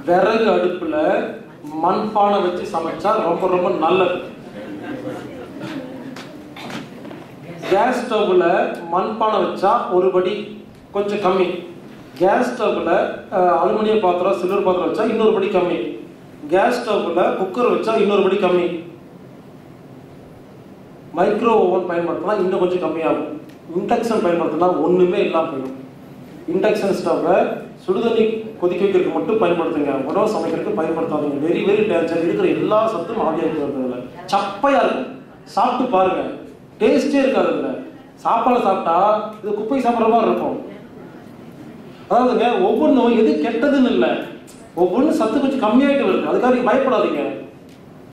விறகு அடுப்புல மண்பானை வச்சு சமைச்சா ரொம்ப ரொம்ப நல்லது கேஸ் ஸ்டவ்ல மண்பானை வச்சா ஒரு படி கொஞ்சம் கம்மி கேஸ் ஸ்டவ்ல அலுமினிய பாத்திரம் சில்வர் பாத்திரம் வச்சா இன்னொரு படி கம்மி கேஸ் ஸ்டவ்ல குக்கர் வச்சா இன்னொரு படி கம்மி மைக்ரோ ஓவன் பயன்படுத்தினா இன்னும் கொஞ்சம் கம்மியாகும் இண்டக்ஷன் பயன்படுத்தினா ஒண்ணுமே இல்லாம போயிடும் இண்டக்ஷன் ஸ்டவ்வை சுடுதண்ணி கொதிக்க வைக்கிறதுக்கு மட்டும் பயன்படுத்துங்க உணவு சமைக்கிறதுக்கு பயன்படுத்தாதீங்க வெரி வெரி டேஞ்சர் இருக்கிற எல்லா சத்தும் ஆவியாக்கி வருதுல சப்பையா இருக்கும் சாப்பிட்டு பாருங்க டேஸ்டே இருக்காது அதுல சாப்பாடு சாப்பிட்டா இது குப்பை சாப்பிட்ற மாதிரி இருக்கும் அதாவதுங்க ஒவ்வொன்றும் எது கெட்டதுன்னு இல்லை ஒவ்வொன்றும் சத்து கொஞ்சம் கம்மியாயிட்டு வருது அதுக்காக நீங்க பயப்படாதீங்க